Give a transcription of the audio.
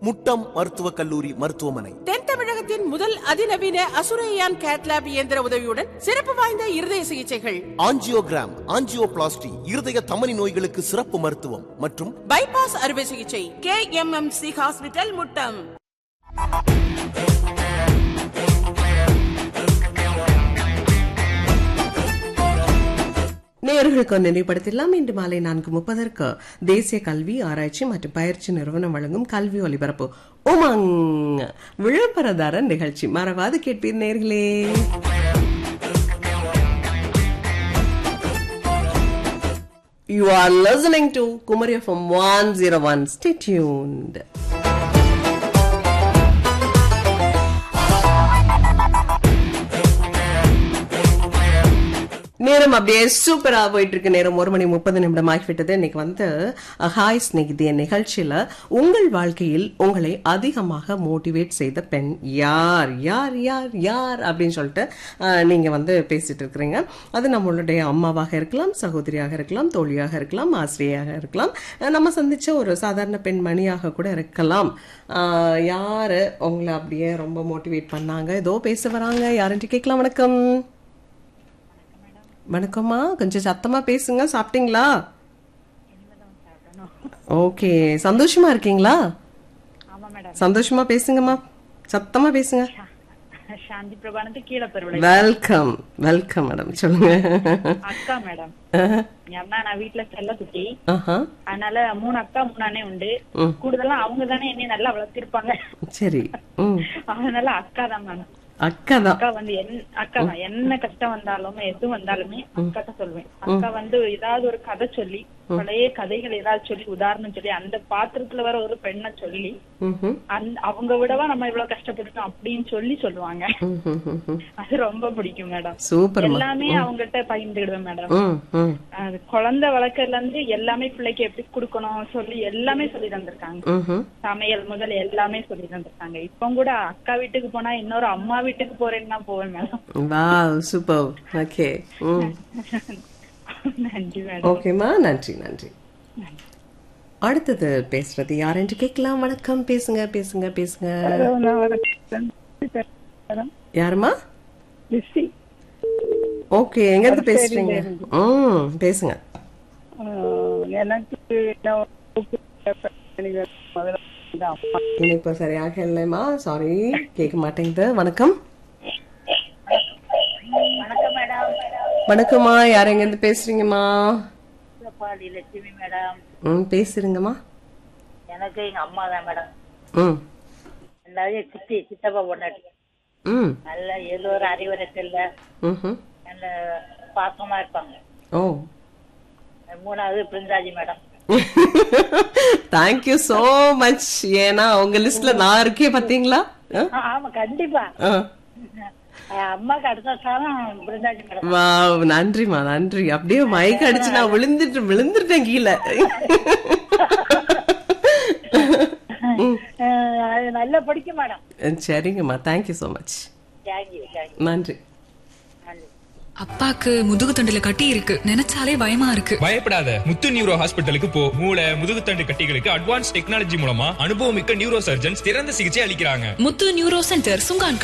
முட்டம் மருத்துவக் கல்லூரி மருத்துவமனை தென் தமிழகத்தின் முதல் அதிநவீன அசுரையான் கேட்லாப் இயந்திர உதவியுடன் சிறப்பு வாய்ந்த இருதய சிகிச்சைகள் ஆஞ்சியோகிராம் ஆஞ்சியோபிளாஸ்டி இருதய தமனி நோய்களுக்கு சிறப்பு மருத்துவம் மற்றும் பைபாஸ் அறுவை சிகிச்சை K M M C hospital Muttam நேயர்களுக்கு நினைவுபடுத்தலாம் இன்று மாலை நான்கு முப்பதற்கு தேசிய கல்வி ஆராய்ச்சி மற்றும் பயிற்சி நிறுவனம் வழங்கும் கல்வி ஒலிபரப்பு உமங் விழுப்புரதார நிகழ்ச்சி மறவாது கேட்பீர் நேர்களே You are listening to Kumari from 101. Stay tuned. நேரம் அப்படியே சூப்பரா போயிட்டு இருக்கு நேரம் ஒரு மணி முப்பது நிமிடம் ஆகிவிட்டது இன்னைக்கு வந்து அஹ், ஹாய் ஸ்நேகிதிய நிகழ்ச்சியில உங்கள் வாழ்க்கையில் உங்களை அதிகமாக மோட்டிவேட் செய்த பெண் யார் யார் யார் யார் அப்படின்னு சொல்லிட்டு அஹ், நீங்க வந்து பேசிட்டு இருக்கிறீங்க அது நம்மளுடைய அம்மாவாக இருக்கலாம் சகோதரியாக இருக்கலாம் தோழியாக இருக்கலாம் ஆசிரியராக இருக்கலாம் அஹ், நம்ம சந்திச்ச ஒரு சாதாரண பெண்மணியாக கூட இருக்கலாம் அஹ், யாரு உங்களை அப்படியே ரொம்ப மோட்டிவேட் பண்ணாங்க ஏதோ பேச வராங்க யாருன்ட்டு கேட்கலாம் வணக்கம் வணக்கம்மா கொஞ்சம் சத்தமா பேசுங்க சாப்பிட்டீங்களா ஓகே சந்தோஷமா இருக்கீங்களா ஆமா மேடம் சந்தோஷமா பேசுங்கம்மா சத்தமா பேசுங்க சாந்தி பிரபானத்து கீழே பெருவிளை வெல்கம் வெல்கம் மேடம் சொல்லுங்க அக்கா மேடம் ஏன்னா நான் வீட்டுல செல்ல குட்டி ஆஹா அதனால மூணு அக்கா மூணு அண்ணே உண்டு கூடுதலா அவங்க தானே என்னை நல்லா வளர்த்திருப்பாங்க சரி ம் அதனால அக்கா தான் மேம் அக்கா தான் அக்கா வந்து என் அக்கா தான் என்ன கஷ்டம் வந்தாலும் எது வந்தாலுமே அக்காட்ட சொல்லுவேன் அக்கா வந்து ஏதாவது ஒரு கதை சொல்லி பழைய கதைகள் ஏதாவது சொல்லி உதாரணம் சொல்லி அந்த பாத்திரத்துல வர ஒரு பெண்ணை சொல்லி ம்ஹும். அந்த அவங்க விடவா நம்ம இவ்வளவு கஷ்டப்பட்டுட்டோம் அப்படின்னு சொல்லி சொல்லுவாங்க ம்ஹும், ம்ஹும். அது ரொம்ப பிடிக்கும் மேடம் சூப்பர்மா எல்லாமே அவங்ககிட்ட பகிர்ந்துக்கிடுவேன் மேடம் ம் ம் அது குழந்தை வளர்க்கறதுல இருந்து எல்லாமே பிள்ளைக்கு எப்படி கொடுக்கணும் சொல்லி எல்லாமே சொல்லி தந்திருக்காங்க ம்ஹும். சமையல் முதல் எல்லாமே சொல்லி தந்திருக்காங்க இப்போ கூட அக்கா வீட்டுக்கு போனா இன்னொரு அம்மா வீட்டுக்கு போறேன்னு தான் போவேன் மேடம் வாவ் சூப்பர் ஓகே ம் நன்றி மேடம் ஓகேம்மா நன்றி நன்றி அடுத்தது பேசுறது யாரென்று கேட்கலாம் வணக்கம் பேசுங்க பேசுங்க பேசுங்க யாருமா ஓகே எங்க இருந்து பேசுறீங்க ம் பேசுங்க எனக்கு இனிப்பு சரியாக இல்லைம்மா சாரி கேட்க மாட்டேங்குது வணக்கம் வணக்கம் மேடம் வணக்கம்மா யார் எங்க இருந்து பேசுறீங்கம்மா பாடி லட்சுமி மேடம் ம் பேசுறீங்கம்மா எனக்கு எங்க அம்மா தான் மேடம் ம் எல்லாரும் சித்தி சித்தப்பா பொண்ணாட்டி ம் நல்ல ஏதோ ஒரு அறிவுரை செல்ல ம்ஹும். நல்ல பாசமா இருப்பாங்க ஓ மூணாவது Brindaji madam thank you so much ஏன்னா உங்க லிஸ்ட்ல நான் இருக்கேன் பாத்தீங்களா ஆ? ஆமா கண்டிப்பா ஆ. அம்மாக்கு அடுத்த ஸ்தானம் பிருந்தாஜி மேடம் வாவ் நன்றிமா நன்றி அப்படியே மயக்க அடிச்சு நான் விழுந்துட்டு விழுந்துட்டேன் கீழே அது நல்லா பிடிக்கும் மேடம் சரிங்கம்மா thank you so much thank you thank you நன்றி நன்றி அப்பாக்கு முதுகு தண்டுல கட்டி இருக்கு நினைச்சாலே பயமா இருக்கு பயப்படாத முத்து நியூரோ ஹாஸ்பிட்டலுக்கு போ மூளை முதுகுத்தண்டு கட்டிகளுக்கு அட்வான்ஸ் டெக்னாலஜி மூலமா அனுபவமிக்க நியூரோ சர்ஜன்ஸ் சிறந்த சிகிச்சை அளிக்கிறாங்க முத்து நியூரோ சென்டர் சுங்கான்